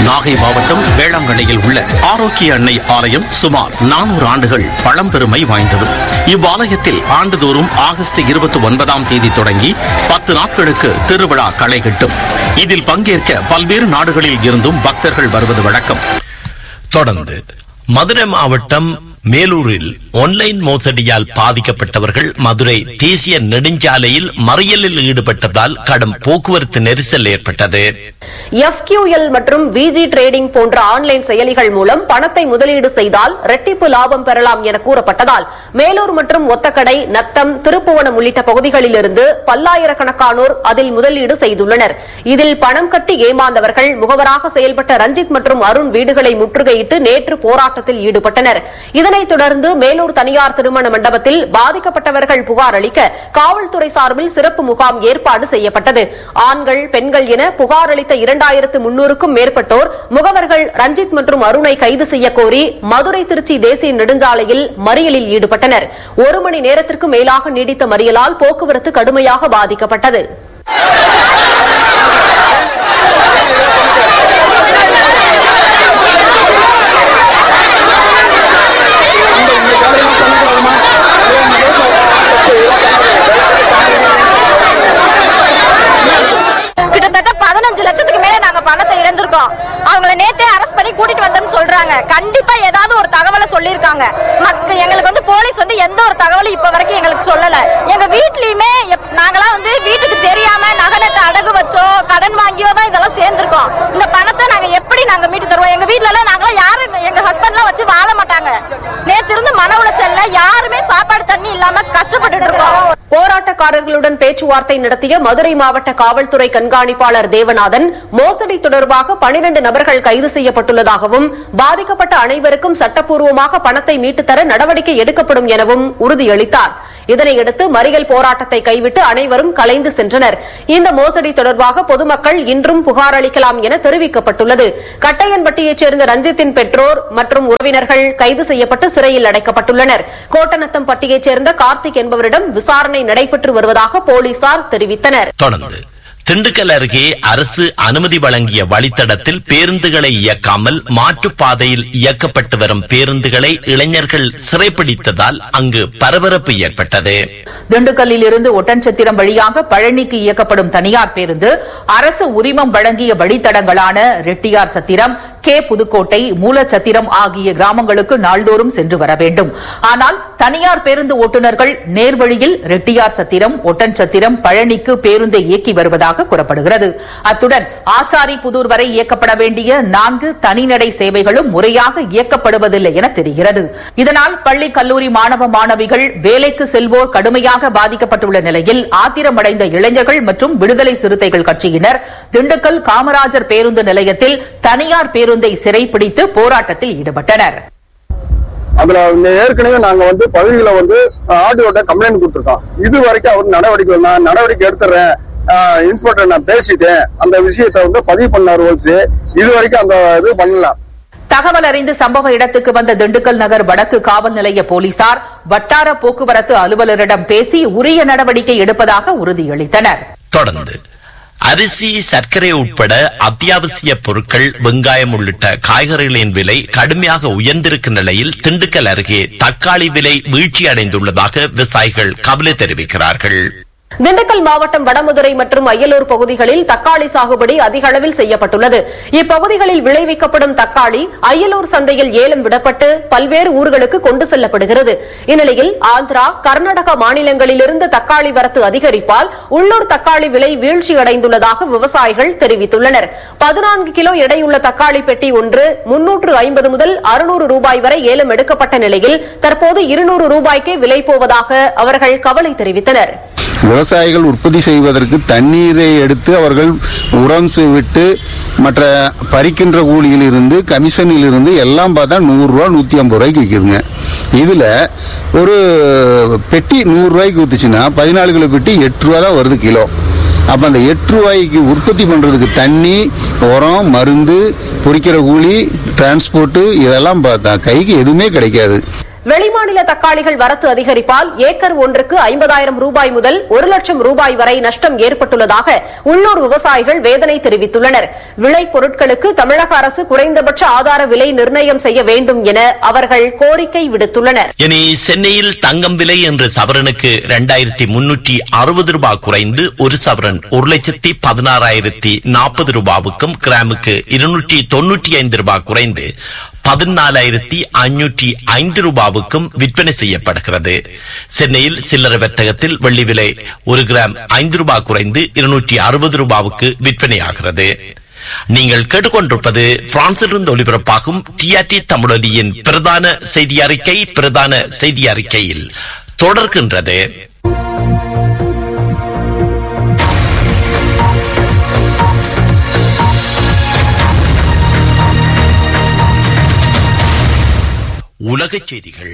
நாகை மாவட்டம் வேளாங்கண்ணியில் உள்ள ஆரோக்கிய அன்னை ஆலயம் சுமார் நானூறு ஆண்டுகள் பழம்பெருமை வாய்ந்தது இவ்வாலயத்தில் ஆண்டுதோறும் ஆகஸ்ட் இருபத்தி ஒன்பதாம் தேதி தொடங்கி பத்து நாட்களுக்கு திருவிழா களை கட்டும் இதில் பங்கேற்க பல்வேறு நாடுகளில் இருந்தும் பக்தர்கள் வருவது வழக்கம் தொடர்ந்து மதுரை மாவட்டம் மேலூரில் ஆன்லைன் மோசடியால் பாதிக்கப்பட்டவர்கள் மதுரை தேசிய நெடுஞ்சாலையில் மறியலில் ஈடுபட்டதால் கடும் போக்குவரத்து நெரிசல் ஏற்பட்டது எஃப்கியூஎல் மற்றும் விஜி ட்ரேடிங் போன்ற ஆன்லைன் செயலிகள் மூலம் பணத்தை முதலீடு செய்தால் ரெட்டிப்பு லாபம் பெறலாம் என கூறப்பட்டதால் மேலூர் மற்றும் ஒத்தக்கடை நத்தம் திருப்புவனம் உள்ளிட்ட பகுதிகளிலிருந்து பல்லாயிரக்கணக்கானோர் அதில் முதலீடு செய்துள்ளனர் இதில் பணம் கட்டி ஏமாந்தவர்கள் முகவராக செயல்பட்ட ரஞ்சித் மற்றும் அருண் வீடுகளை முற்றுகையிட்டு நேற்று போராட்டத்தில் ஈடுபட்டனர் இதனைத் தொடர்ந்து மேலூர் தனியார் திருமண மண்டபத்தில் பாதிக்கப்பட்டவர்கள் புகார் அளிக்க காவல்துறை சார்பில் சிறப்பு முகாம் ஏற்பாடு செய்யப்பட்டது ஆண்கள் பெண்கள் என புகார் அளித்த இரண்டாயிரத்து முன்னூறுக்கும் மேற்பட்டோர் முகவர்கள் ரஞ்சித் மற்றும் அருணை கைது செய்ய கோரி மதுரை திருச்சி தேசிய நெடுஞ்சாலையில் மறியலில் ஈடுபட்டனர் ஒரு மணி நேரத்திற்கு மேலாக நீடித்த மறியலால் போக்குவரத்து கடுமையாக பாதிக்கப்பட்டது கிட்டத்தட்ட பதினஞ்சு லட்சத்துக்கு மேல நாங்க பணத்தை இழந்திருக்கோம் அவங்கள நேத்தே அரெஸ்ட் பண்ணி கூட்டிட்டு வந்தோம்னு சொல்றாங்க கண்டிப்பா ஏதாவது ஒரு தகவலை சொல்லியிருக்காங்க மக்க எங்களுக்கு வந்து போலீஸ் வந்து எந்த ஒரு தகவலும் இப்ப வரைக்கும் எங்களுக்கு சொல்லல எங்க வீட்லயுமே எப்- நாங்கெல்லாம் வந்து வீட்டுக்கு தெரியாம நகனத்தை அடகு வச்சோ கடன் வாங்கியோ தான் இதெல்லாம் சேர்ந்திருக்கோம் இந்த பணத்தை நாங்க எப்படி நாங்க மீட்டு தருவோம் எங்க வீட்ல எல்லாம் நாங்களாம் யாரும் எங்க ஹஸ்பண்ட்லாம் வச்சு வாழ மாட்டாங்க நேத்து இருந்து மன உளைச்சல்ல யாருமே சாப்பாடு தண்ணி இல்லாம கஷ்டப்பட்டுட்டு இருக்கோம் போராட்டக்காரர்களுடன் பேச்சுவார்த்தை நடத்திய மதுரை மாவட்ட காவல்துறை கண்காணிப்பாளர் தேவநாதன் மோசடி தொடர்பாக பனிரண்டு நபர்கள் கைது செய்யப்பட்டுள்ளதாகவும் பாதிக்கப்பட்ட அனைவருக்கும் சட்டப்பூர்வமாக பணத்தை மீட்டுத் தர நடவடிக்கை எடுக்கப்படும் எனவும் உறுதியளித்தார் இதனையடுத்து மறியல் போராட்டத்தை கைவிட்டு அனைவரும் கலைந்து சென்றனர் இந்த மோசடி தொடர்பாக பொதுமக்கள் இன்றும் புகார் அளிக்கலாம் என தெரிவிக்கப்பட்டுள்ளது கட்டையன்பட்டியைச் சேர்ந்த ரஞ்சித்தின் பெற்றோர் மற்றும் உறவினர்கள் கைது செய்யப்பட்டு சிறையில் அடைக்கப்பட்டுள்ளனர் கோட்டநத்தம் பட்டியைச் சேர்ந்த கார்த்திக் என்பவரிடம் விசாரணை நடைபெற்று வருவதாக போலீசார் தெரிவித்தனர் தொடர்ந்து திண்டுக்கல் அருகே அரசு அனுமதி வழங்கிய வழித்தடத்தில் பேருந்துகளை இயக்காமல் மாற்றுப்பாதையில் இயக்கப்பட்டு வரும் பேருந்துகளை இளைஞர்கள் சிறைப்பிடித்ததால் அங்கு பரபரப்பு ஏற்பட்டது திண்டுக்கல்லில் இருந்து ஒட்டன்சத்திரம் வழியாக பழனிக்கு இயக்கப்படும் தனியார் பேருந்து அரசு உரிமம் வழங்கிய வழித்தடங்களான ரெட்டியார் சத்திரம் கே புதுக்கோட்டை மூலச்சத்திரம் ஆகிய கிராமங்களுக்கு நாள்தோறும் சென்று வர வேண்டும் ஆனால் தனியார் பேருந்து ஓட்டுநர்கள் நேர்வழியில் ரெட்டியார் சத்திரம் ஒட்டன்சத்திரம் பழனிக்கு பேருந்தை இயக்கி வருவதாக கூறப்படுகிறது அத்துடன் ஆசாரி புதூர் வரை இயக்கப்பட வேண்டிய நான்கு தனிநடை சேவைகளும் முறையாக இயக்கப்படுவதில்லை என தெரிகிறது இதனால் பள்ளி கல்லூரி மாணவ மாணவிகள் வேலைக்கு செல்வோர் கடுமையாக பாதிக்கப்பட்டுள்ள நிலையில் ஆத்திரமடைந்த இளைஞர்கள் மற்றும் விடுதலை சிறுத்தைகள் கட்சியினர் திண்டுக்கல் காமராஜர் பேருந்து நிலையத்தில் தனியார் பேருந்தை சிறைப்பிடித்து போராட்டத்தில் ஈடுபட்டனர் அதுல ஏற்கனவே நாங்க வந்து பகுதியில வந்து ஆடியோட கம்ப்ளைண்ட் கொடுத்துருக்கோம் இது வரைக்கும் அவர் நடவடிக்கை நான் நடவடிக்கை எடுத்துறேன் இன்ஸ்பெக்டர் நான் பேசிட்டேன் அந்த விஷயத்தை வந்து பதிவு பண்ணார் ஒழிச்சு இது வரைக்கும் அந்த இது பண்ணல தகவல் அறிந்து சம்பவ இடத்துக்கு வந்த திண்டுக்கல் நகர் வடக்கு காவல் நிலைய போலீசார் வட்டார போக்குவரத்து அலுவலரிடம் பேசி உரிய நடவடிக்கை எடுப்பதாக உறுதியளித்தனர் தொடர்ந்து அரிசி சர்க்கரை உட்பட அத்தியாவசிய பொருட்கள் வெங்காயம் உள்ளிட்ட காய்கறிகளின் விலை கடுமையாக உயர்ந்திருக்கும் நிலையில் திண்டுக்கல் அருகே தக்காளி விலை வீழ்ச்சி அடைந்துள்ளதாக விவசாயிகள் கவலை தெரிவிக்கிறார்கள் திண்டுக்கல் மாவட்டம் வடமதுரை மற்றும் அய்யலூர் பகுதிகளில் தக்காளி சாகுபடி அதிக அளவில் செய்யப்பட்டுள்ளது இப்பகுதிகளில் விளைவிக்கப்படும் தக்காளி அய்யலூர் சந்தையில் ஏலம் விடப்பட்டு பல்வேறு ஊர்களுக்கு கொண்டு செல்லப்படுகிறது இந்நிலையில் ஆந்திரா கர்நாடகா மாநிலங்களிலிருந்து தக்காளி வரத்து அதிகரிப்பால் உள்ளூர் தக்காளி விலை வீழ்ச்சியடைந்துள்ளதாக விவசாயிகள் தெரிவித்துள்ளனர் பதினான்கு கிலோ எடையுள்ள தக்காளி பெட்டி ஒன்று முன்னூற்று ஐம்பது முதல் அறுநூறு ரூபாய் வரை ஏலம் எடுக்கப்பட்ட நிலையில் தற்போது இருநூறு ரூபாய்க்கே விலை போவதாக அவர்கள் கவலை தெரிவித்தனர் விவசாயிகள் உற்பத்தி செய்வதற்கு தண்ணீரை எடுத்து அவர்கள் உரம் செ- விட்டு மற்ற பறிக்கின்ற கூலியில் இருந்து கமிஷனில் இருந்து எல்லாம் பார்த்தா நூறுரூவா நூற்றி ஐம்பது ரூபாய்க்கு விற்கிதுங்க இதில் ஒரு பெட்டி நூறுரூவாய்க்கு விற்றுச்சுன்னா பதினாலு கிலோ பெட்டி எட்டு ரூபா தான் வருது கிலோ அப்போ அந்த எட்டு ரூபாய்க்கு உற்பத்தி பண்ணுறதுக்கு தண்ணி உரம் மருந்து பொரிக்கிற கூலி டிரான்ஸ்போர்ட்டு இதெல்லாம் பார்த்தா கைக்கு எதுவுமே கிடைக்காது வெளிமாநில தக்காளிகள் வரத்து அதிகரிப்பால் ஏக்கர் ஒன்றுக்கு ஐம்பதாயிரம் ரூபாய் முதல் ஒரு லட்சம் ரூபாய் வரை நஷ்டம் ஏற்பட்டுள்ளதாக உள்ளூர் விவசாயிகள் வேதனை தெரிவித்துள்ளனர் விளை பொருட்களுக்கு தமிழக அரசு குறைந்தபட்ச ஆதார விலை நிர்ணயம் செய்ய வேண்டும் என அவர்கள் கோரிக்கை விடுத்துள்ளனர் இனி சென்னையில் தங்கம் விலை என்று சவரனுக்கு இரண்டாயிரத்தி முன்னூற்றி அறுபது ரூபாய் குறைந்து ஒரு சவரன் ஒரு லட்சத்தி பதினாறாயிரத்தி நாற்பது ரூபாவுக்கும் கிராமுக்கு இருநூற்றி தொன்னூற்றி ஐந்து ரூபாய் குறைந்து பதினாலாயிரத்தி ஐநூற்றி ஐந்து ரூபாவுக்கும் விற்பனை செய்யப்படுகிறது சென்னையில் சில்லறை வர்த்தகத்தில் வெள்ளி விலை ஒரு கிராம் ஐந்து ரூபாய் குறைந்து இருநூற்றி அறுபது ரூபாவுக்கு விற்பனையாகிறது நீங்கள் கேட்டுக்கொண்டிருப்பது பிரான்சிலிருந்து ஒலிபரப்பாகும் டிஆர்டி தமிழொலியின் பிரதான செய்தி அறிக்கை பிரதான செய்தி அறிக்கையில் தொடர்கின்றது உலகச் செய்திகள்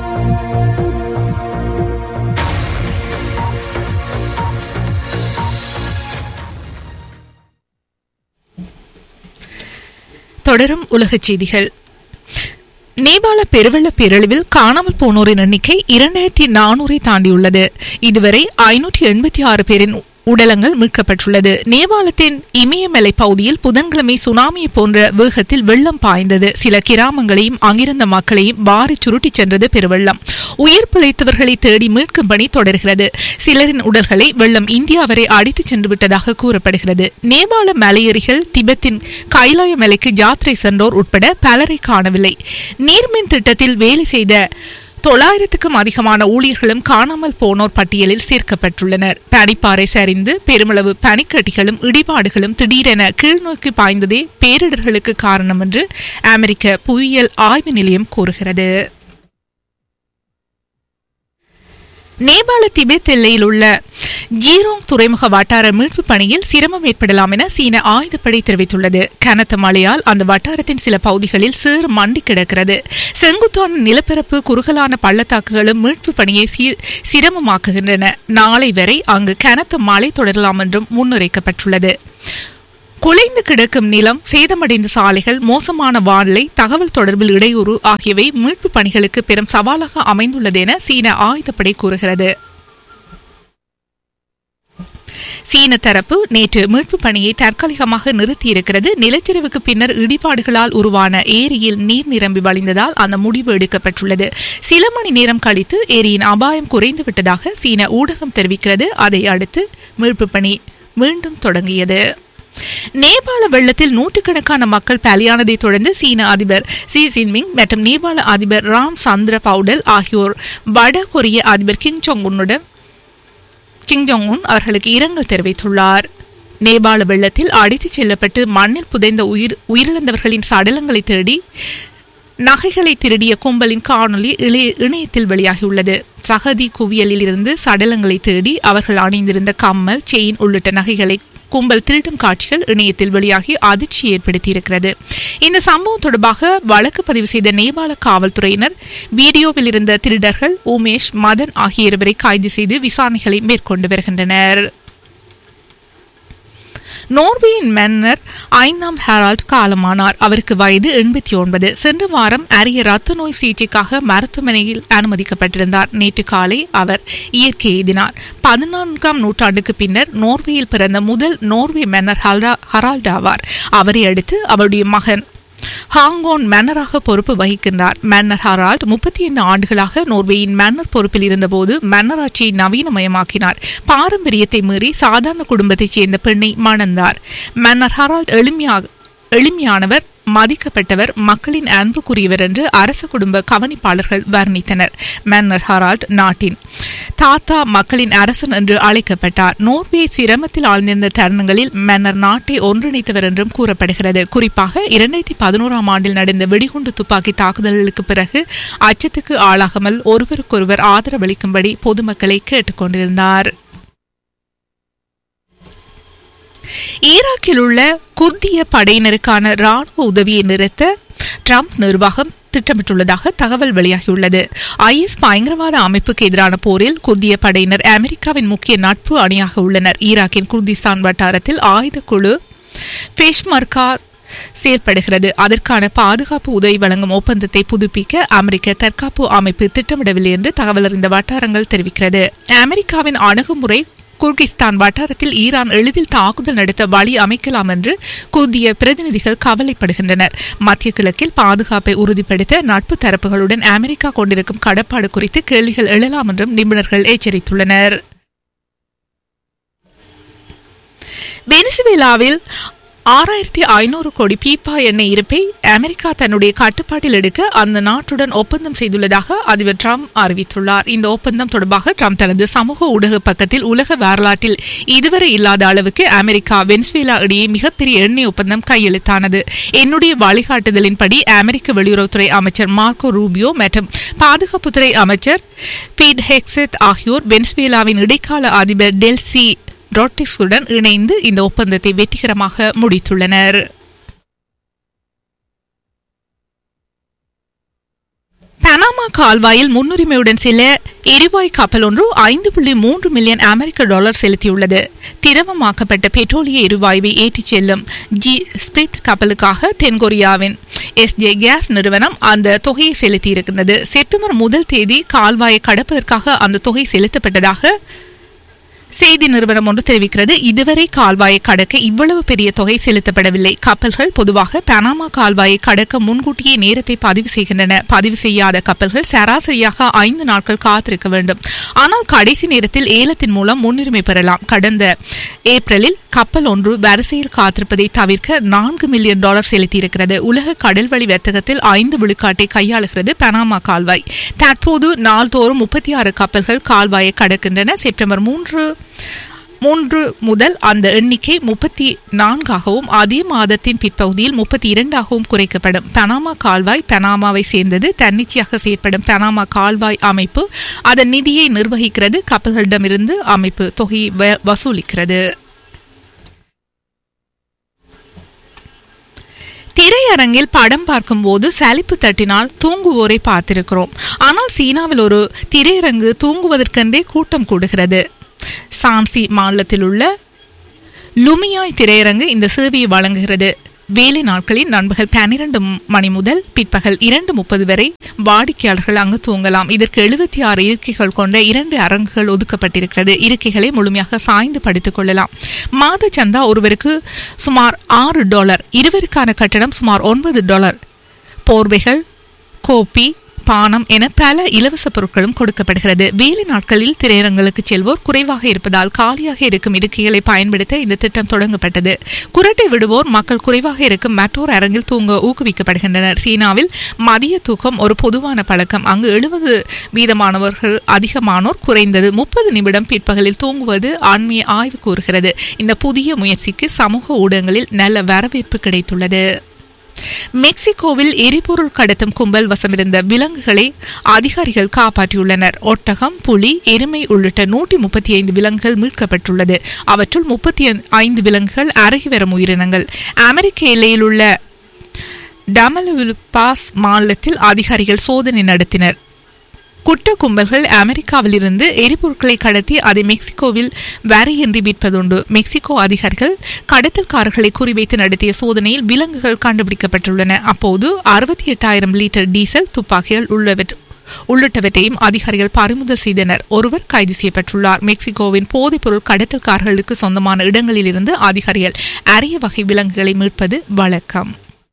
தொடரும் உலகச் செய்திகள் நேபாள பெருவெள்ள பேரழிவில் காணாமல் போனோரின் எண்ணிக்கை இரண்டாயிரத்தி நானூறை தாண்டியுள்ளது இதுவரை ஐநூற்றி எண்பத்தி ஆறு பேரின் உடலங்கள் மீட்கப்பட்டுள்ளது நேபாளத்தின் இமயமலை பகுதியில் புதன்கிழமை சுனாமியை போன்ற வேகத்தில் வெள்ளம் பாய்ந்தது சில கிராமங்களையும் அங்கிருந்த மக்களையும் வாரி சுருட்டிச் சென்றது பெருவெள்ளம் உயிர் பிழைத்தவர்களை தேடி மீட்கும் பணி தொடர்கிறது சிலரின் உடல்களை வெள்ளம் இந்தியா வரை அடித்துச் சென்று விட்டதாக கூறப்படுகிறது நேபாள மலையேறிகள் திபெத்தின் கைலாய மலைக்கு யாத்திரை சென்றோர் உட்பட பலரை காணவில்லை நீர்மின் திட்டத்தில் வேலை செய்த தொள்ளாயிரத்துக்கும் அதிகமான ஊழியர்களும் காணாமல் போனோர் பட்டியலில் சேர்க்கப்பட்டுள்ளனர் பனிப்பாறை சரிந்து பெருமளவு பனிக்கட்டிகளும் இடிபாடுகளும் திடீரென கீழ்நோக்கி பாய்ந்ததே பேரிடர்களுக்கு காரணம் என்று அமெரிக்க புவியியல் ஆய்வு நிலையம் கூறுகிறது நேபாள திபெத் எல்லையில் உள்ள ஜீரோங் துறைமுக வட்டார மீட்பு பணியில் சிரமம் ஏற்படலாம் என சீன ஆயுதப்படை தெரிவித்துள்ளது கனத்த மழையால் அந்த வட்டாரத்தின் சில பகுதிகளில் சேறு மண்டி கிடக்கிறது செங்குத்தான நிலப்பரப்பு குறுகலான பள்ளத்தாக்குகளும் மீட்பு பணியை சீ- சிரமமாக்குகின்றன நாளை வரை அங்கு கனத்த மழை தொடரலாம் என்றும் முன்னுரைக்கப்பட்டுள்ளது குலைந்து கிடக்கும் நிலம் சேதமடைந்த சாலைகள் மோசமான வானிலை தகவல் தொடர்பில் இடையூறு ஆகியவை மீட்பு பணிகளுக்கு பெரும் சவாலாக அமைந்துள்ளது என சீன ஆயுதப்படை கூறுகிறது சீன தரப்பு நேற்று மீட்பு பணியை தற்காலிகமாக நிறுத்தியிருக்கிறது நிலச்சரிவுக்கு பின்னர் இடிபாடுகளால் உருவான ஏரியில் நீர் நிரம்பி வழிந்ததால் அந்த முடிவு எடுக்கப்பட்டுள்ளது சில மணி நேரம் கழித்து ஏரியின் அபாயம் குறைந்து விட்டதாக சீன ஊடகம் தெரிவிக்கிறது அதை அடுத்து மீட்பு பணி மீண்டும் தொடங்கியது நேபாள வெள்ளத்தில் நூற்றுக்கணக்கான மக்கள் பலியானதை தொடர்ந்து சீன அதிபர் சி ஜின்பிங் மற்றும் நேபாள அதிபர் ராம் சந்திர பவுடல் ஆகியோர் வட கொரிய அதிபர் கிம் ஜோங் உன்னுடன் கிம் ஜோங் உன் அவர்களுக்கு இரங்கல் தெரிவித்துள்ளார் நேபாள வெள்ளத்தில் அடித்துச் செல்லப்பட்டு மண்ணில் புதைந்த உயிர் உயிரிழந்தவர்களின் சடலங்களை தேடி நகைகளை திருடிய கும்பலின் காணொளி இளைய இணையத்தில் வெளியாகியுள்ளது சகதி குவியலில் இருந்து சடலங்களை தேடி அவர்கள் அணிந்திருந்த கம்மல் செயின் உள்ளிட்ட நகைகளை கும்பல் திருடும் காட்சிகள் இணையத்தில் வெளியாகி அதிர்ச்சி ஏற்படுத்தியிருக்கிறது இந்த சம்பவம் தொடர்பாக வழக்கு பதிவு செய்த நேபாள காவல்துறையினர் வீடியோவில் இருந்த திருடர்கள் உமேஷ் மதன் ஆகிய இருவரை கைது செய்து விசாரணைகளை மேற்கொண்டு வருகின்றனர் நோர்வேயின் மன்னர் ஐந்தாம் ஹெரால்ட் காலமானார் அவருக்கு வயது எண்பத்தி ஒன்பது சென்ற வாரம் அரிய ரத்த நோய் சிகிச்சைக்காக மருத்துவமனையில் அனுமதிக்கப்பட்டிருந்தார் நேற்று காலை அவர் இயற்கை எய்தினார் பதினான்காம் நூற்றாண்டுக்கு பின்னர் நோர்வேயில் பிறந்த முதல் நோர்வே மன்னர் ஹல்ரா- ஹரால்ட் ஆவார் அவரை அடுத்து அவருடைய மகன் ஹாங்கோன் மன்னராக பொறுப்பு வகிக்கின்றார் மன்னர் ஹரால்ட் முப்பத்தி ஐந்து ஆண்டுகளாக நோர்வேயின் மன்னர் பொறுப்பில் இருந்தபோது மன்னராட்சியை நவீனமயமாக்கினார் பாரம்பரியத்தை மீறி சாதாரண குடும்பத்தைச் சேர்ந்த பெண்ணை மணந்தார் மன்னர் ஹரால்ட் எளிமையாக எளிமையானவர் மதிக்கப்பட்டவர் மக்களின் அன்புக்குரியவர் என்று அரச குடும்ப கவனிப்பாளர்கள் வர்ணித்தனர் மன்னர் ஹரால்ட் நாட்டின் தாத்தா மக்களின் அரசன் என்று அழைக்கப்பட்டார் நோர்வே சிரமத்தில் ஆழ்ந்திருந்த தருணங்களில் மன்னர் நாட்டை ஒன்றிணைத்தவர் என்றும் கூறப்படுகிறது குறிப்பாக இரண்டாயிரத்தி பதினோராம் ஆண்டில் நடந்த வெடிகுண்டு துப்பாக்கி தாக்குதல்களுக்கு பிறகு அச்சத்துக்கு ஆளாகாமல் ஒருவருக்கொருவர் ஆதரவளிக்கும்படி பொதுமக்களை கேட்டுக்கொண்டிருந்தார் ஈராக்கில் உள்ள குர்திய படையினருக்கான ராணுவ உதவியை நிறுத்த ட்ரம்ப் நிர்வாகம் திட்டமிட்டுள்ளதாக தகவல் வெளியாகியுள்ளது ஐஎஸ் பயங்கரவாத அமைப்புக்கு எதிரான போரில் குர்திய படையினர் அமெரிக்காவின் முக்கிய நட்பு அணியாக உள்ளனர் ஈராக்கின் குர்திஸ்தான் வட்டாரத்தில் ஆயுத குழு பெஷ்மர்கா செயல்படுகிறது அதற்கான பாதுகாப்பு உதவி வழங்கும் ஒப்பந்தத்தை புதுப்பிக்க அமெரிக்க தற்காப்பு அமைப்பு திட்டமிடவில்லை என்று தகவல் அறிந்த வட்டாரங்கள் தெரிவிக்கிறது அமெரிக்காவின் அணுகுமுறை குர்கிஸ்தான் வட்டாரத்தில் ஈரான் எளிதில் தாக்குதல் நடத்த வழி அமைக்கலாம் என்று கூதிய பிரதிநிதிகள் கவலைப்படுகின்றனர் மத்திய கிழக்கில் பாதுகாப்பை உறுதிப்படுத்த நட்பு தரப்புகளுடன் அமெரிக்கா கொண்டிருக்கும் கடப்பாடு குறித்து கேள்விகள் எழலாம் என்றும் நிபுணர்கள் எச்சரித்துள்ளனர் வெனிசுவேலாவில் ஆறாயிரத்தி ஐநூறு கோடி பீப்பா எண்ணெய் இருப்பை அமெரிக்கா தன்னுடைய கட்டுப்பாட்டில் எடுக்க அந்த நாட்டுடன் ஒப்பந்தம் செய்துள்ளதாக அதிபர் ட்ரம்ப் அறிவித்துள்ளார் இந்த ஒப்பந்தம் தொடர்பாக ட்ரம்ப் தனது சமூக ஊடக பக்கத்தில் உலக வரலாற்றில் இதுவரை இல்லாத அளவுக்கு அமெரிக்கா வெனிசுவேலா இடையே மிகப்பெரிய எண்ணெய் ஒப்பந்தம் கையெழுத்தானது என்னுடைய வழிகாட்டுதலின்படி அமெரிக்க வெளியுறவுத்துறை அமைச்சர் மார்க்கோ ரூபியோ மற்றும் பாதுகாப்புத்துறை அமைச்சர் பீட் ஹெக்ஸெத் ஆகியோர் வெனிசுவேலாவின் இடைக்கால அதிபர் டெல்சி ரோட்டிக்ஸுடன் இணைந்து இந்த ஒப்பந்தத்தை வெற்றிகரமாக முடித்துள்ளனர் பனாமா கால்வாயில் முன்னுரிமையுடன் சில எரிவாயு கப்பல் ஒன்று ஐந்து புள்ளி மூன்று மில்லியன் அமெரிக்க டாலர் செலுத்தியுள்ளது திரவமாக்கப்பட்ட பெட்ரோலிய எரிவாயுவை ஏற்றிச் செல்லும் ஜி ஸ்பிரிட் கப்பலுக்காக தென்கொரியாவின் எஸ்ஜே கேஸ் நிறுவனம் அந்த தொகையை செலுத்தியிருக்கிறது செப்டம்பர் முதல் தேதி கால்வாயை கடப்பதற்காக அந்த தொகை செலுத்தப்பட்டதாக செய்தி நிறுவனம் ஒன்று தெரிவிக்கிறது இதுவரை கால்வாயை கடக்க இவ்வளவு பெரிய தொகை செலுத்தப்படவில்லை கப்பல்கள் பொதுவாக பனாமா கால்வாயை கடக்க முன்கூட்டியே நேரத்தை பதிவு செய்கின்றன பதிவு செய்யாத கப்பல்கள் சராசரியாக ஐந்து நாட்கள் காத்திருக்க வேண்டும் ஆனால் கடைசி நேரத்தில் ஏலத்தின் மூலம் முன்னுரிமை பெறலாம் கடந்த ஏப்ரலில் கப்பல் ஒன்று வரிசையில் காத்திருப்பதை தவிர்க்க நான்கு மில்லியன் டாலர் செலுத்தியிருக்கிறது உலக கடல்வழி வர்த்தகத்தில் ஐந்து விழுக்காட்டை கையாளுகிறது பனாமா கால்வாய் தற்போது நாள்தோறும் முப்பத்தி ஆறு கப்பல்கள் கால்வாயை கடக்கின்றன செப்டம்பர் மூன்று மூன்று முதல் அந்த எண்ணிக்கை முப்பத்தி நான்காகவும் அதே மாதத்தின் பிற்பகுதியில் முப்பத்தி இரண்டாகவும் குறைக்கப்படும் பனாமா கால்வாய் பனாமாவை சேர்ந்தது தன்னிச்சையாக செயற்படும் பனாமா கால்வாய் அமைப்பு அதன் நிதியை நிர்வகிக்கிறது கப்பல்களிடமிருந்து அமைப்பு தொகையை வ- வசூலிக்கிறது திரையரங்கில் படம் பார்க்கும்போது சலிப்பு தட்டினால் தூங்குவோரை பார்த்திருக்கிறோம் ஆனால் சீனாவில் ஒரு திரையரங்கு தூங்குவதற்கென்றே கூட்டம் கூடுகிறது சான்சி மாநிலத்தில் உள்ள லுமியாய் திரையரங்கு இந்த சேவையை வழங்குகிறது வேலை நாட்களில் நண்பகல் பன்னிரண்டு மணி முதல் பிற்பகல் இரண்டு முப்பது வரை வாடிக்கையாளர்கள் அங்கு தூங்கலாம் இதற்கு எழுபத்தி ஆறு இருக்கைகள் கொண்ட இரண்டு அரங்குகள் ஒதுக்கப்பட்டிருக்கிறது இருக்கைகளை முழுமையாக சாய்ந்து படித்துக் கொள்ளலாம் மாத சந்தா ஒருவருக்கு சுமார் ஆறு டாலர் இருவருக்கான கட்டணம் சுமார் ஒன்பது டாலர் போர்வைகள் கோப்பி பானம் என பல இலவச பொருட்களும் கொடுக்கப்படுகிறது வேலை நாட்களில் திரையரங்களுக்கு செல்வோர் குறைவாக இருப்பதால் காலியாக இருக்கும் இருக்கைகளை பயன்படுத்த இந்த திட்டம் தொடங்கப்பட்டது குரட்டை விடுவோர் மக்கள் குறைவாக இருக்கும் மற்றொரு அரங்கில் தூங்க ஊக்குவிக்கப்படுகின்றனர் சீனாவில் மதிய தூக்கம் ஒரு பொதுவான பழக்கம் அங்கு எழுபது வீதமானவர்கள் அதிகமானோர் குறைந்தது முப்பது நிமிடம் பிற்பகலில் தூங்குவது ஆன்மீக ஆய்வு கூறுகிறது இந்த புதிய முயற்சிக்கு சமூக ஊடகங்களில் நல்ல வரவேற்பு கிடைத்துள்ளது மெக்சிகோவில் எரிபொருள் கடத்தும் கும்பல் வசமிருந்த விலங்குகளை அதிகாரிகள் காப்பாற்றியுள்ளனர் ஒட்டகம் புலி எருமை உள்ளிட்ட நூற்றி முப்பத்தி ஐந்து விலங்குகள் மீட்கப்பட்டுள்ளது அவற்றுள் முப்பத்தி ஐந்து விலங்குகள் அருகி வரும் உயிரினங்கள் அமெரிக்க எல்லையில் உள்ள டமலுபாஸ் மாநிலத்தில் அதிகாரிகள் சோதனை நடத்தினர் குற்ற கும்பல்கள் அமெரிக்காவிலிருந்து எரிபொருட்களை கடத்தி அதை மெக்சிகோவில் வரையின்றி விற்பதுண்டு மெக்சிகோ அதிகாரிகள் கடத்தல்காரர்களை குறிவைத்து நடத்திய சோதனையில் விலங்குகள் கண்டுபிடிக்கப்பட்டுள்ளன அப்போது அறுபத்தி எட்டாயிரம் லிட்டர் டீசல் துப்பாக்கிகள் உள்ளவற்றை உள்ளிட்டவற்றையும் அதிகாரிகள் பறிமுதல் செய்தனர் ஒருவர் கைது செய்யப்பட்டுள்ளார் மெக்சிகோவின் போதைப்பொருள் கடத்தல்காரர்களுக்கு சொந்தமான இடங்களிலிருந்து அதிகாரிகள் அரிய வகை விலங்குகளை மீட்பது வழக்கம்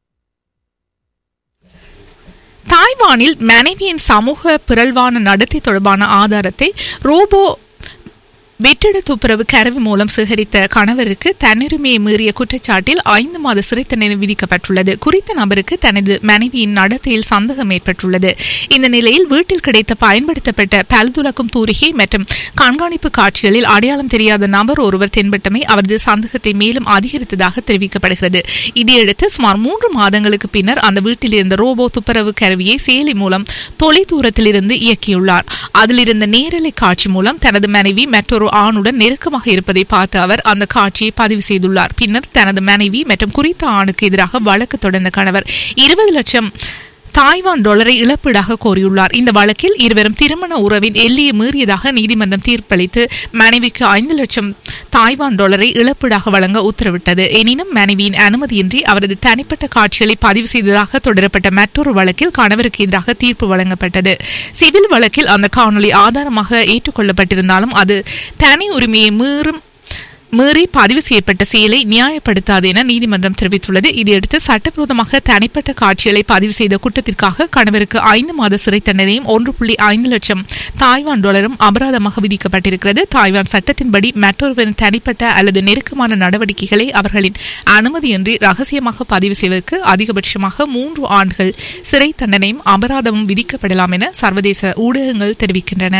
தாய்வானில் மனைவியின் சமூக பிறழ்வான நடத்தை தொடர்பான ஆதாரத்தை ரோபோ வெற்றிட துப்புரவு கருவி மூலம் சேகரித்த கணவருக்கு தன்னுரிமையை மீறிய குற்றச்சாட்டில் ஐந்து மாத சிறை தண்டனை விதிக்கப்பட்டுள்ளது குறித்த நபருக்கு தனது மனைவியின் நடத்தையில் சந்தேகம் ஏற்பட்டுள்ளது இந்த நிலையில் வீட்டில் கிடைத்த பயன்படுத்தப்பட்ட பல்துலக்கும் தூரிகை மற்றும் கண்காணிப்பு காட்சிகளில் அடையாளம் தெரியாத நபர் ஒருவர் தென்பட்டமை அவரது சந்தேகத்தை மேலும் அதிகரித்ததாக தெரிவிக்கப்படுகிறது இதையடுத்து சுமார் மூன்று மாதங்களுக்கு பின்னர் அந்த வீட்டில் இருந்த ரோபோ துப்புரவு கருவியை செயலி மூலம் தொலைதூரத்திலிருந்து இயக்கியுள்ளார் அதிலிருந்த நேரலை காட்சி மூலம் தனது மனைவி மற்றொரு ஆணுடன் நெருக்கமாக இருப்பதை பார்த்த அவர் அந்த காட்சியை பதிவு செய்துள்ளார் பின்னர் தனது மனைவி மற்றும் குறித்த ஆணுக்கு எதிராக வழக்கு தொடர்ந்த கணவர் இருபது லட்சம் தாய்வான் டாலரை இழப்பீடாக கோரியுள்ளார் இந்த வழக்கில் இருவரும் திருமண உறவின் எல்லையை மீறியதாக நீதிமன்றம் தீர்ப்பளித்து மனைவிக்கு ஐந்து லட்சம் தாய்வான் டாலரை இழப்பீடாக வழங்க உத்தரவிட்டது எனினும் மனைவியின் அனுமதியின்றி அவரது தனிப்பட்ட காட்சிகளை பதிவு செய்ததாக தொடரப்பட்ட மற்றொரு வழக்கில் கணவருக்கு எதிராக தீர்ப்பு வழங்கப்பட்டது சிவில் வழக்கில் அந்த காணொளி ஆதாரமாக ஏற்றுக்கொள்ளப்பட்டிருந்தாலும் அது தனி உரிமையை மீறும் மீறி பதிவு செய்யப்பட்ட செயலை நியாயப்படுத்தாது என நீதிமன்றம் தெரிவித்துள்ளது இதையடுத்து சட்டவிரோதமாக தனிப்பட்ட காட்சிகளை பதிவு செய்த குற்றத்திற்காக கணவருக்கு ஐந்து மாத சிறை தண்டனையும் ஒன்று புள்ளி ஐந்து லட்சம் தாய்வான் டாலரும் அபராதமாக விதிக்கப்பட்டிருக்கிறது தாய்வான் சட்டத்தின்படி மற்றொருவரின் தனிப்பட்ட அல்லது நெருக்கமான நடவடிக்கைகளை அவர்களின் அனுமதியின்றி ரகசியமாக பதிவு செய்வதற்கு அதிகபட்சமாக மூன்று ஆண்டுகள் சிறை தண்டனையும் அபராதமும் விதிக்கப்படலாம் என சர்வதேச ஊடகங்கள் தெரிவிக்கின்றன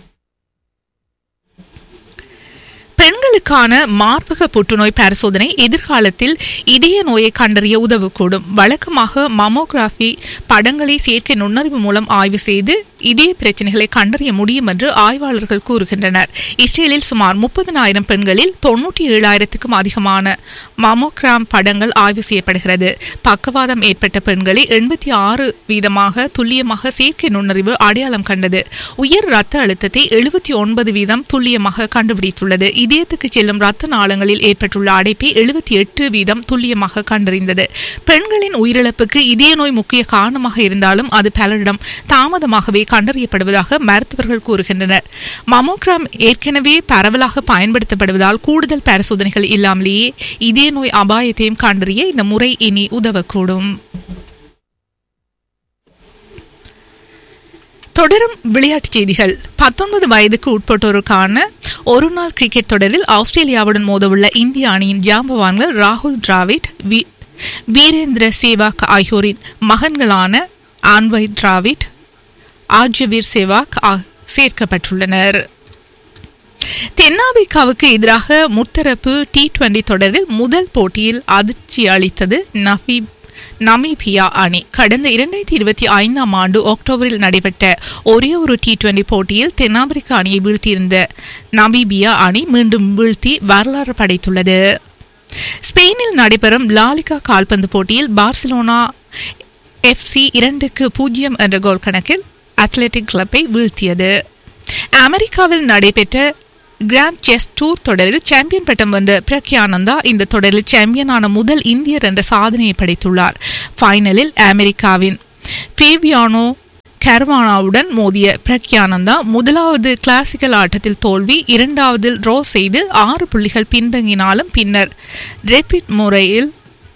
பெண்களுக்கான மார்பக புற்றுநோய் பரிசோதனை எதிர்காலத்தில் இதய நோயை கண்டறிய உதவக்கூடும் வழக்கமாக மமோகிராஃபி படங்களை செயற்கை நுண்ணறிவு மூலம் ஆய்வு செய்து இதய பிரச்சனைகளை கண்டறிய முடியும் என்று ஆய்வாளர்கள் கூறுகின்றனர் இஸ்ரேலில் சுமார் முப்பதனாயிரம் பெண்களில் தொன்னூற்றி ஏழாயிரத்துக்கும் அதிகமான மமோகிராம் படங்கள் ஆய்வு செய்யப்படுகிறது பக்கவாதம் ஏற்பட்ட பெண்களை எண்பத்தி ஆறு வீதமாக துல்லியமாக செயற்கை நுண்ணறிவு அடையாளம் கண்டது உயர் ரத்த அழுத்தத்தை எழுபத்தி ஒன்பது வீதம் துல்லியமாக கண்டுபிடித்துள்ளது இதயத்துக்கு செல்லும் ரத்த நாளங்களில் ஏற்பட்டுள்ள அடைப்பை எழுபத்தி எட்டு வீதம் துல்லியமாக கண்டறிந்தது பெண்களின் உயிரிழப்புக்கு இதய நோய் முக்கிய காரணமாக இருந்தாலும் அது பலரிடம் தாமதமாகவே கண்டறியப்படுவதாக மருத்துவர்கள் கூறுகின்றனர் மமோகிராம் ஏற்கனவே பரவலாக பயன்படுத்தப்படுவதால் கூடுதல் பரிசோதனைகள் இல்லாமலேயே இதய நோய் அபாயத்தையும் கண்டறிய இந்த முறை இனி உதவக்கூடும் தொடரும் விளையாட்டுச் செய்திகள் பத்தொன்பது வயதுக்கு உட்பட்டோருக்கான ஒருநாள் கிரிக்கெட் தொடரில் ஆஸ்திரேலியாவுடன் மோதவுள்ள இந்திய அணியின் ஜாம்பவான்கள் ராகுல் டிராவிட் வி- வீரேந்திர சேவாக் ஆகியோரின் மகன்களான ஆன்வை டிராவிட் ஆர்ஜவீர் சேவாக் ஆ- சேர்க்கப்பட்டுள்ளனர் தென்னாப்பிரிக்காவுக்கு எதிராக முத்தரப்பு டி டுவெண்டி தொடரில் முதல் போட்டியில் அதிர்ச்சி அளித்தது நபீப் நமீபியா அணி கடந்த இரண்டாயிரத்தி இருபத்தி ஐந்தாம் ஆண்டு அக்டோபரில் நடைபெற்ற ஒரே ஒரு டி டுவெண்டி போட்டியில் தென்னாப்பிரிக்க அணியை வீழ்த்தியிருந்த நமீபியா அணி மீண்டும் வீழ்த்தி வரலாறு படைத்துள்ளது ஸ்பெயினில் நடைபெறும் லாலிகா கால்பந்து போட்டியில் பார்சிலோனா எஃப்சி இரண்டுக்கு பூஜ்ஜியம் என்ற கோல் கணக்கில் அத்லெட்டிக் கிளப்பை வீழ்த்தியது அமெரிக்காவில் நடைபெற்ற கிராண்ட் செஸ் டூர் தொடரில் சாம்பியன் பட்டம் வென்ற பிரக்யானந்தா இந்த தொடரில் சாம்பியனான முதல் இந்தியர் என்ற சாதனையை படைத்துள்ளார் ஃபைனலில் அமெரிக்காவின் ஃபேபியானோ கர்வானாவுடன் மோதிய பிரக்யானந்தா முதலாவது கிளாசிக்கல் ஆட்டத்தில் தோல்வி இரண்டாவதில் ட்ரோ செய்து ஆறு புள்ளிகள் பின்தங்கினாலும் பின்னர் ரெபிட் முறையில்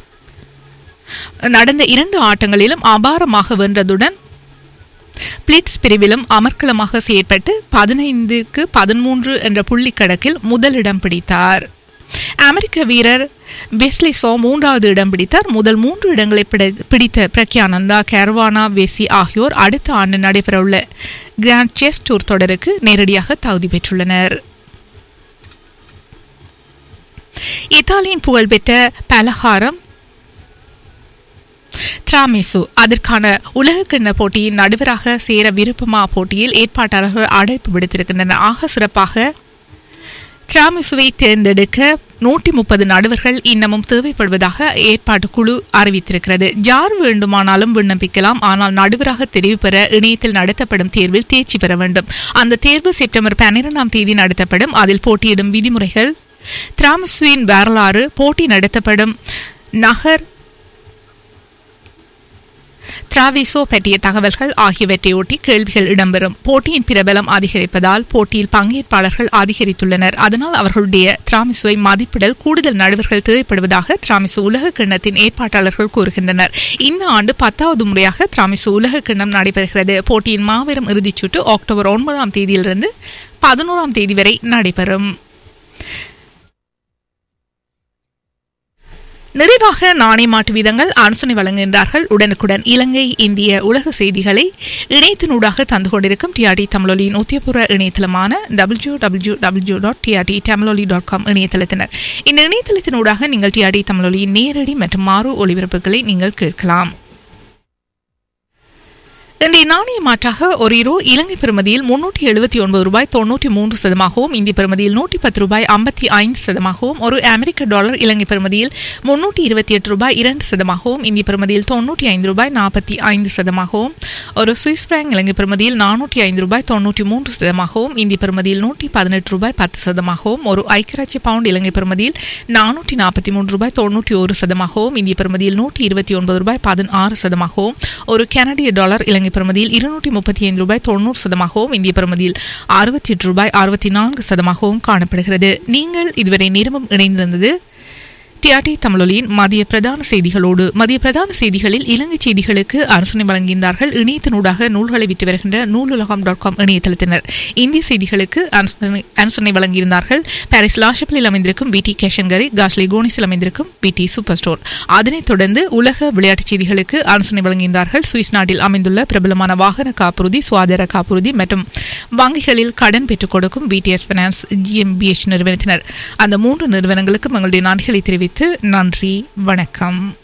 நடந்த இரண்டு ஆட்டங்களிலும் அபாரமாக வென்றதுடன் பிளிட்ஸ் பிரிவிலும் அமர்க்களமாக செயற்பட்டு பதினைந்துக்கு பதிமூன்று என்ற புள்ளி கணக்கில் முதலிடம் பிடித்தார் அமெரிக்க வீரர் வெஸ்லி சோ மூன்றாவது இடம் பிடித்தார் முதல் மூன்று இடங்களை பிடி- பிடித்த பிரக்யானந்தா கர்வானா வெசி ஆகியோர் அடுத்த ஆண்டு நடைபெறவுள்ள கிராண்ட் செஸ் டூர் தொடருக்கு நேரடியாக தகுதி பெற்றுள்ளனர் இத்தாலியின் புகழ்பெற்ற பலகாரம் டிராமிசு அதற்கான உலகக்கிண்ண போட்டியின் நடுவராக சேர விருப்பமா போட்டியில் ஏற்பாட்டாளர்கள் அழைப்பு விடுத்திருக்கின்றனர் ஆக சிறப்பாக டிராமிசுவை தேர்ந்தெடுக்க நூற்றி முப்பது நடுவர்கள் இன்னமும் தேவைப்படுவதாக ஏற்பாட்டு குழு அறிவித்திருக்கிறது யார் வேண்டுமானாலும் விண்ணப்பிக்கலாம் ஆனால் நடுவராக தெரிவு பெற இணையத்தில் நடத்தப்படும் தேர்வில் தேர்ச்சி பெற வேண்டும் அந்த தேர்வு செப்டம்பர் பன்னிரெண்டாம் தேதி நடத்தப்படும் அதில் போட்டியிடும் விதிமுறைகள் திராமிசுவின் வரலாறு போட்டி நடத்தப்படும் நகர் டிராவிசோ பற்றிய தகவல்கள் ஆகியவற்றையொட்டி கேள்விகள் இடம்பெறும் போட்டியின் பிரபலம் அதிகரிப்பதால் போட்டியில் பங்கேற்பாளர்கள் அதிகரித்துள்ளனர் அதனால் அவர்களுடைய திராமிசுவை மதிப்பிடல் கூடுதல் நடுவர்கள் தேவைப்படுவதாக திராமிசு உலக கிண்ணத்தின் ஏற்பாட்டாளர்கள் கூறுகின்றனர் இந்த ஆண்டு பத்தாவது முறையாக திராமிசு உலக கிண்ணம் நடைபெறுகிறது போட்டியின் மாபெரும் இறுதிச் சுற்று அக்டோபர் ஒன்பதாம் தேதியிலிருந்து பதினோராம் தேதி வரை நடைபெறும் நிறைவாக நாணய மாட்டு வீதங்கள் ஆலோசனை வழங்குகின்றார்கள் உடனுக்குடன் இலங்கை இந்திய உலக செய்திகளை இணையத்தினூடாக தந்து கொண்டிருக்கும் டிஆர்டி தமிழொலியின் உத்தியபூர்வ இணையதளமான W W W dot TRT Tamiloli dot com இணையதளத்தினர் இந்த இணையதளத்தினூடாக நீங்கள் டிஆர்டி தமிழொலியின் நேரடி மற்றும் மாறு ஒளிபரப்புகளை நீங்கள் கேட்கலாம் இன்றைய நாணய மாற்றாக ஒரு ஈரோ இலங்கை பெறுமதியில் முன்னூற்றி எழுபத்தி ஒன்பது ரூபாய் தொன்னூற்றி மூன்று சதமாகவும் இந்திய பெறுமதியில் நூற்றி பத்து ரூபாய் ஐம்பத்தி ஐந்து சதமாகவும் ஒரு அமெரிக்க டாலர் இலங்கை பெறுமதியில் முன்னூற்றி இருபத்தி எட்டு ரூபாய் இரண்டு சதமாகவும் இந்திய பெறுமதியில் தொன்னூற்றி ஐந்து ரூபாய் நாற்பத்தி ஐந்து சதமாகவும் ஒரு சுவிஸ் பிராங்க் இலங்கை பெறுமதியில் நானூற்றி ஐந்து ரூபாய் தொன்னூற்றி மூன்று சதமாகவும் இந்திய பெறுமதியில் நூற்றி பதினெட்டு ரூபாய் பத்து சதமாகவும் ஒரு ஐக்கியராட்சிய பவுண்ட் இலங்கை பெறுமதியில் நானூற்றி நாற்பத்தி மூன்று ரூபாய் தொன்னூற்றி ஒரு சதமாகவும் இந்திய பெறுமதியில் நூற்றி இருபத்தி ஒன்பது ரூபாய் பதினாறு சதமாகவும் ஒரு கனடிய டாலர் இலங்கை பெறுமதியில் இருநூற்றி முப்பத்தி ஐந்து ரூபாய் தொண்ணூறு சதமாகவும் இந்திய பெறுமதியில் அறுபத்தி எட்டு ரூபாய் அறுபத்தி நான்கு சதமாகவும் காணப்படுகிறது நீங்கள் இதுவரை நேரமும் இணைந்திருந்தது டிஆர்டி தமிழொலியின் மதிய பிரதான செய்திகளோடு மதிய பிரதான செய்திகளில் இலங்கை செய்திகளுக்கு அரசனை வழங்கியிருந்தார்கள் இணையத்தினூடாக நூல்களை விட்டு வருகின்ற நூலுலகம் டாட் காம் இணையதளத்தினர் இந்திய செய்திகளுக்கு அரசனை- அரசனை வழங்கியிருந்தார்கள் பாரிஸ் லாஷப்பில் அமைந்திருக்கும் பிடி கேஷன்கரி காஷ்லி கோனிஸில் அமைந்திருக்கும் பிடி சூப்பர் ஸ்டோர் அதனைத் தொடர்ந்து உலக விளையாட்டுச் செய்திகளுக்கு அரசனை வழங்கியிருந்தார்கள் சுவிஸ் நாட்டில் அமைந்துள்ள பிரபலமான வாகன காப்புறுதி சுகாதார காப்புறுதி மற்றும் வங்கிகளில் கடன் பெற்றுக் கொடுக்கும் பிடிஎஸ் பைனான்ஸ் ஜிஎம்பிஎச் நிறுவனத்தினர் அந்த மூன்று நிறுவனங்களுக்கும் எங்களுடைய நன்றிகளை தெரிவித்து நன்றி வணக்கம்